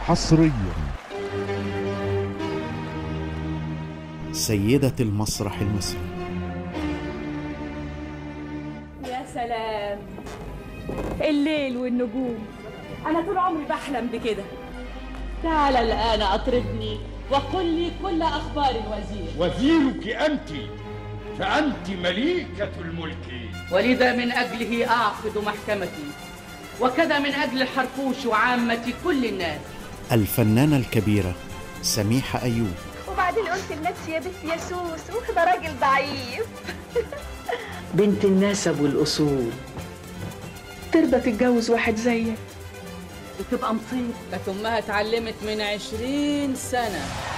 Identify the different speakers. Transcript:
Speaker 1: حصريا
Speaker 2: سيدة المسرح المصري
Speaker 3: يا سلام الليل والنجوم انا طول عمري بحلم بكده تعال الان اطربني وقل لي كل اخبار الوزير
Speaker 4: وزيرك أنت فأنت مليكة الملك
Speaker 5: ولذا من أجله أعقد محكمتي وكذا من أجل الحركوش وعامة كل الناس
Speaker 2: الفنانة الكبيرة سميحة أيوب
Speaker 6: وبعدين قلت لنفسي يا بنت يا سوسو ده راجل ضعيف
Speaker 7: بنت النسب والأصول ترضى تتجوز واحد زيك
Speaker 5: بتبقى مصيبة
Speaker 3: كانت امها اتعلمت من عشرين سنه